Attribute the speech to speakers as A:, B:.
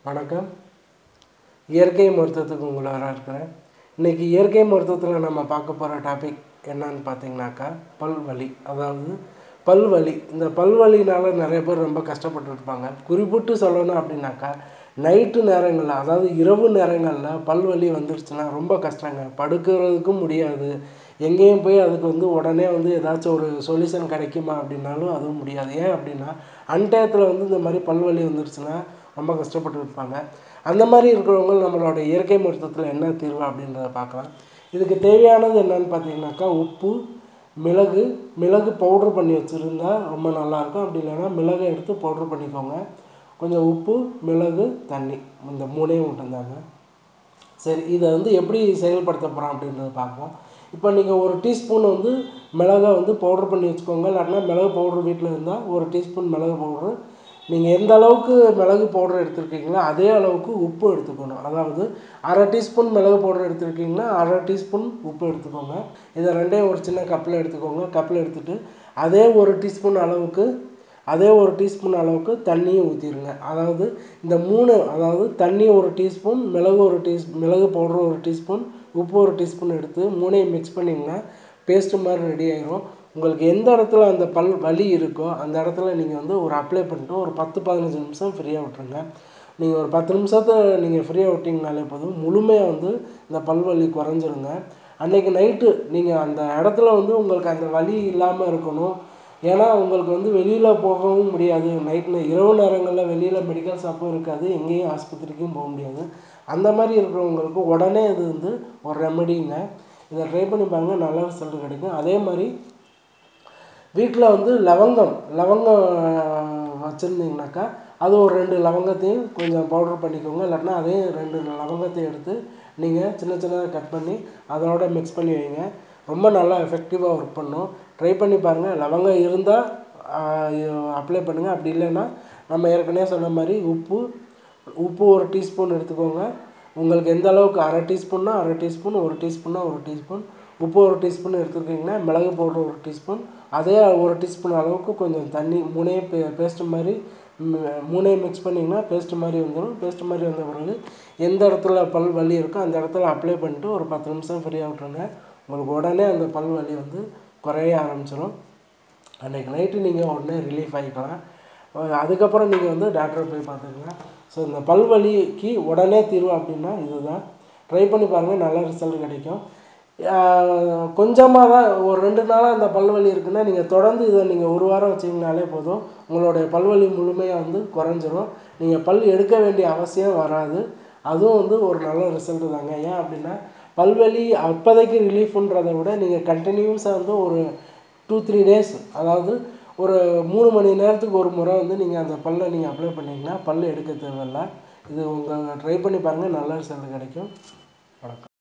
A: வணக்கம் இயற்கை மருத்துவத்துக்கு உங்களை வரவேற்கிறேன் இன்றைக்கி இயற்கை மருத்துவத்தில் நம்ம பார்க்க போகிற டாபிக் என்னன்னு பார்த்தீங்கன்னாக்கா பல் வலி அதாவது பல் வலி இந்த பல் வலினால நிறைய பேர் ரொம்ப கஷ்டப்பட்டு இருப்பாங்க குறிப்பிட்டு சொல்லணும் அப்படின்னாக்கா நைட்டு நேரங்களில் அதாவது இரவு நேரங்களில் பல் வலி வந்துருச்சுன்னா ரொம்ப கஷ்டங்க படுக்கிறதுக்கும் முடியாது எங்கேயும் போய் அதுக்கு வந்து உடனே வந்து ஏதாச்சும் ஒரு சொல்யூஷன் கிடைக்குமா அப்படின்னாலும் அதுவும் முடியாது ஏன் அப்படின்னா அன்டயத்தில் வந்து இந்த மாதிரி பல்வலி வந்துருச்சுன்னா ரொம்ப கஷ்டப்பட்டு இருப்பாங்க அந்த மாதிரி இருக்கிறவங்க நம்மளோட இயற்கை மருத்துவத்தில் என்ன தீர்வு அப்படின்றத பார்க்கலாம் இதுக்கு தேவையானது என்னன்னு பார்த்தீங்கன்னாக்கா உப்பு மிளகு மிளகு பவுட்ரு பண்ணி வச்சுருந்தா ரொம்ப நல்லாயிருக்கும் அப்படி இல்லைன்னா மிளகை எடுத்து பவுட்ரு பண்ணிக்கோங்க கொஞ்சம் உப்பு மிளகு தண்ணி இந்த மூணையும் விட்டுருந்தாங்க சரி இதை வந்து எப்படி செயல்படுத்த போகிறோம் அப்படின்றத பார்ப்போம் இப்போ நீங்கள் ஒரு டீஸ்பூன் வந்து மிளகை வந்து பவுட்ரு பண்ணி வச்சுக்கோங்க இல்லாட்டினா மிளகு பவுட்ரு வீட்டில் இருந்தால் ஒரு டீஸ்பூன் மிளகு பவுட்ரு நீங்கள் எந்த அளவுக்கு மிளகு பவுட்ரு எடுத்துருக்கீங்களோ அதே அளவுக்கு உப்பு எடுத்துக்கணும் அதாவது அரை டீஸ்பூன் மிளகு பவுட்ரு எடுத்துருக்கீங்கன்னா அரை டீஸ்பூன் உப்பு எடுத்துக்கோங்க இதை ரெண்டையும் ஒரு சின்ன கப்பில் எடுத்துக்கோங்க கப்பில் எடுத்துகிட்டு அதே ஒரு டீஸ்பூன் அளவுக்கு அதே ஒரு டீஸ்பூன் அளவுக்கு தண்ணியும் ஊற்றிடுங்க அதாவது இந்த மூணு அதாவது தண்ணி ஒரு டீஸ்பூன் மிளகு ஒரு டீஸ் மிளகு பவுட்ரு ஒரு டீஸ்பூன் உப்பு ஒரு டீஸ்பூன் எடுத்து மூணையும் மிக்ஸ் பண்ணிங்கன்னா பேஸ்ட்டு மாதிரி ரெடி ஆயிரும் உங்களுக்கு எந்த இடத்துல அந்த பல் வலி இருக்கோ அந்த இடத்துல நீங்கள் வந்து ஒரு அப்ளை பண்ணிட்டு ஒரு பத்து பதினஞ்சு நிமிஷம் ஃப்ரீயாக விட்டுருங்க நீங்கள் ஒரு பத்து நிமிஷத்தை நீங்கள் ஃப்ரீயாக விட்டிங்கனாலே போதும் முழுமையாக வந்து இந்த பல் வலி குறைஞ்சிருங்க அன்றைக்கி நைட்டு நீங்கள் அந்த இடத்துல வந்து உங்களுக்கு அந்த வலி இல்லாமல் இருக்கணும் ஏன்னா உங்களுக்கு வந்து வெளியில் போகவும் முடியாது நைட்டில் இரவு நேரங்களில் வெளியில் மெடிக்கல் ஷாப்பும் இருக்காது எங்கேயும் ஆஸ்பத்திரிக்கும் போக முடியாது அந்த மாதிரி இருக்கிறவங்களுக்கு உடனே இது வந்து ஒரு ரெமெடிங்க இதை ட்ரை பண்ணி பாருங்கள் நல்ல ரிசல்ட் கிடைக்கும் அதே மாதிரி வீட்டில் வந்து லவங்கம் லவங்கம் வச்சுருந்தீங்கனாக்கா அது ஒரு ரெண்டு லவங்கத்தையும் கொஞ்சம் பவுட்ரு பண்ணிக்கோங்க இல்லாட்டினா அதையும் ரெண்டு லவங்கத்தையும் எடுத்து நீங்கள் சின்ன சின்னதாக கட் பண்ணி அதோட மிக்ஸ் பண்ணி வைங்க ரொம்ப நல்லா எஃபெக்டிவாக ஒர்க் பண்ணும் ட்ரை பண்ணி பாருங்கள் லவங்கம் இருந்தால் அப்ளை பண்ணுங்கள் அப்படி இல்லைன்னா நம்ம ஏற்கனவே சொன்ன மாதிரி உப்பு உப்பு ஒரு டீஸ்பூன் எடுத்துக்கோங்க உங்களுக்கு எந்த அளவுக்கு அரை டீஸ்பூன்னா அரை டீஸ்பூன் ஒரு டீஸ்பூன்னா ஒரு டீஸ்பூன் உப்பு ஒரு டீஸ்பூன் எடுத்துருக்கீங்கன்னா மிளகு பவுட்ரு ஒரு டீஸ்பூன் அதே ஒரு டீஸ்பூன் அளவுக்கு கொஞ்சம் தண்ணி மூணையும் பே பேஸ்ட்டு மாதிரி மூணையும் மிக்ஸ் பண்ணிங்கன்னா பேஸ்ட்டு மாதிரி வந்துடும் பேஸ்ட்டு மாதிரி வந்த பிறகு எந்த இடத்துல பல் வலி இருக்கோ அந்த இடத்துல அப்ளை பண்ணிட்டு ஒரு பத்து நிமிஷம் ஃப்ரீயாக விட்ருங்க உங்களுக்கு உடனே அந்த பல் வலி வந்து குறைய ஆரம்பிச்சிடும் அன்றைக்கி நைட்டு நீங்கள் உடனே ரிலீஃப் ஆகிக்கலாம் அதுக்கப்புறம் நீங்கள் வந்து டாக்டரை போய் பார்த்துக்கலாம் ஸோ இந்த பல் வலிக்கு உடனே தீர்வு அப்படின்னா இதுதான் ட்ரை பண்ணி பாருங்கள் நல்ல ரிசல்ட் கிடைக்கும் கொஞ்சமாக தான் ஒரு ரெண்டு நாளாக அந்த பல்வலி இருக்குன்னா நீங்கள் தொடர்ந்து இதை நீங்கள் ஒரு வாரம் வச்சிங்கனாலே போதும் உங்களுடைய பல்வலி முழுமையாக வந்து குறைஞ்சிரும் நீங்கள் பல் எடுக்க வேண்டிய அவசியம் வராது அதுவும் வந்து ஒரு நல்ல ரிசல்ட்டு தாங்க ஏன் அப்படின்னா பல்வலி அப்போதைக்கு ரிலீஃப்ன்றதை விட நீங்கள் கண்டினியூஸாக வந்து ஒரு டூ த்ரீ டேஸ் அதாவது ஒரு மூணு மணி நேரத்துக்கு ஒரு முறை வந்து நீங்கள் அந்த பல்லை நீங்கள் அப்ளை பண்ணிங்கன்னா பல் எடுக்க தேவையில்ல இது உங்கள் ட்ரை பண்ணி பாருங்கள் நல்ல ரிசல்ட் கிடைக்கும் வணக்கம்